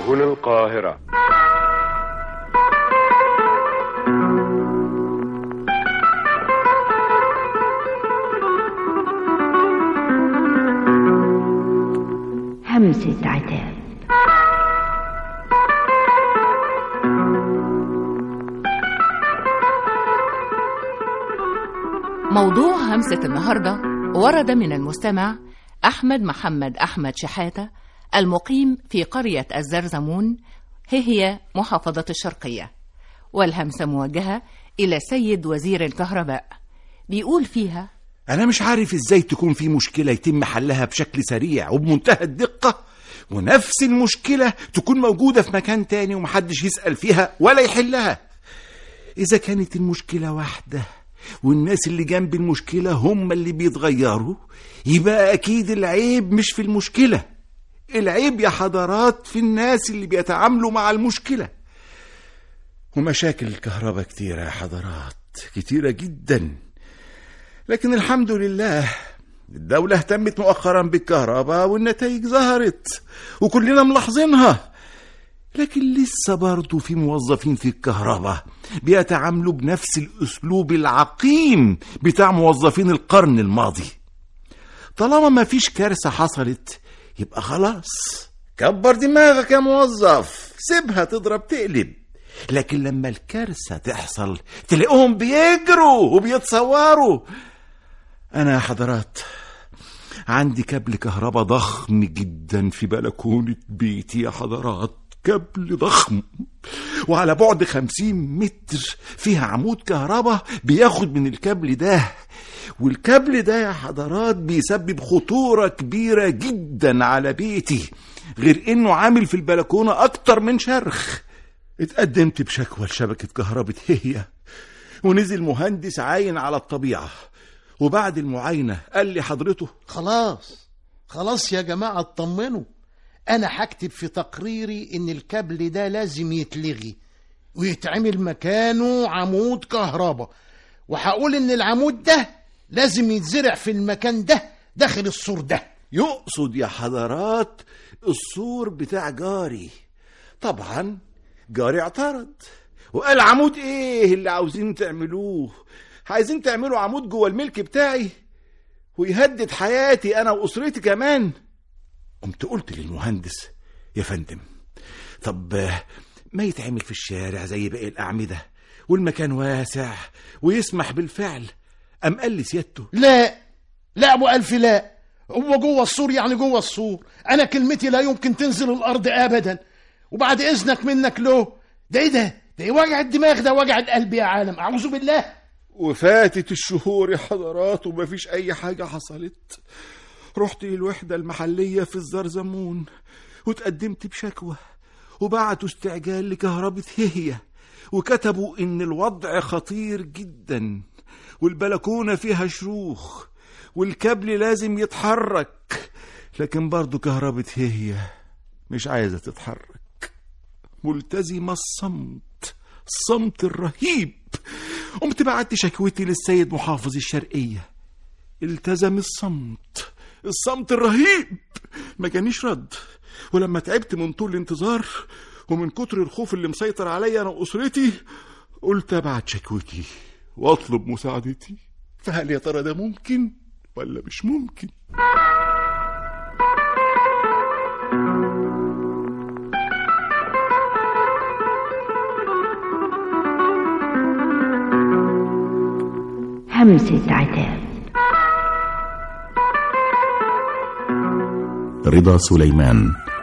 هنا القاهرة همسة عتاب موضوع همسة النهاردة ورد من المستمع أحمد محمد أحمد شحاتة المقيم في قرية الزرزمون هي محافظة الشرقية والهمسة موجهة إلى سيد وزير الكهرباء بيقول فيها أنا مش عارف إزاي تكون في مشكلة يتم حلها بشكل سريع وبمنتهى الدقة ونفس المشكلة تكون موجودة في مكان تاني ومحدش يسأل فيها ولا يحلها إذا كانت المشكلة واحدة والناس اللي جنب المشكلة هم اللي بيتغيروا يبقى أكيد العيب مش في المشكلة العيب يا حضرات في الناس اللي بيتعاملوا مع المشكلة ومشاكل الكهرباء كتيرة يا حضرات كتيرة جدا لكن الحمد لله الدولة اهتمت مؤخرا بالكهرباء والنتائج ظهرت وكلنا ملاحظينها لكن لسه برضه في موظفين في الكهرباء بيتعاملوا بنفس الأسلوب العقيم بتاع موظفين القرن الماضي طالما ما فيش كارثة حصلت يبقى خلاص كبر دماغك يا موظف سيبها تضرب تقلب لكن لما الكارثة تحصل تلاقوهم بيجروا وبيتصوروا أنا يا حضرات عندي كابل كهرباء ضخم جدا في بلكونة بيتي يا حضرات كابل ضخم وعلى بعد خمسين متر فيها عمود كهرباء بياخد من الكابل ده والكابل ده يا حضرات بيسبب خطورة كبيرة جدا على بيتي غير انه عامل في البلكونة اكتر من شرخ اتقدمت بشكوى لشبكة كهرباء هي ونزل مهندس عاين على الطبيعة وبعد المعاينة قال لي حضرته خلاص خلاص يا جماعة اطمنوا أنا هكتب في تقريري إن الكابل ده لازم يتلغي ويتعمل مكانه عمود كهرباء وهقول إن العمود ده لازم يتزرع في المكان ده داخل السور ده يقصد يا حضرات السور بتاع جاري طبعا جاري اعترض وقال عمود ايه اللي عاوزين تعملوه عايزين تعملوا عمود جوه الملك بتاعي ويهدد حياتي انا واسرتي كمان قمت قلت للمهندس يا فندم طب آه، ما يتعمل في الشارع زي باقي الأعمدة والمكان واسع ويسمح بالفعل أم قال لي سيادته لا لا أبو ألف لا هو جوه السور يعني جوه السور أنا كلمتي لا يمكن تنزل الأرض أبدا وبعد إذنك منك له ده إيه ده ده إيه وجع الدماغ ده وجع القلب يا عالم أعوذ بالله وفاتت الشهور يا حضرات ومفيش أي حاجة حصلت رحت للوحدة المحلية في الزرزمون وتقدمت بشكوى وبعتوا استعجال لكهربة هي وكتبوا إن الوضع خطير جدا والبلكونة فيها شروخ والكابل لازم يتحرك لكن برضو كهربة هي مش عايزة تتحرك ملتزمة الصمت الصمت الرهيب قمت بعت شكوتي للسيد محافظ الشرقية التزم الصمت الصمت الرهيب ما جانيش رد ولما تعبت من طول الانتظار ومن كتر الخوف اللي مسيطر عليا انا واسرتي قلت ابعت شكوتي واطلب مساعدتي فهل يا ترى ده ممكن ولا مش ممكن همسة عتاب رضا سليمان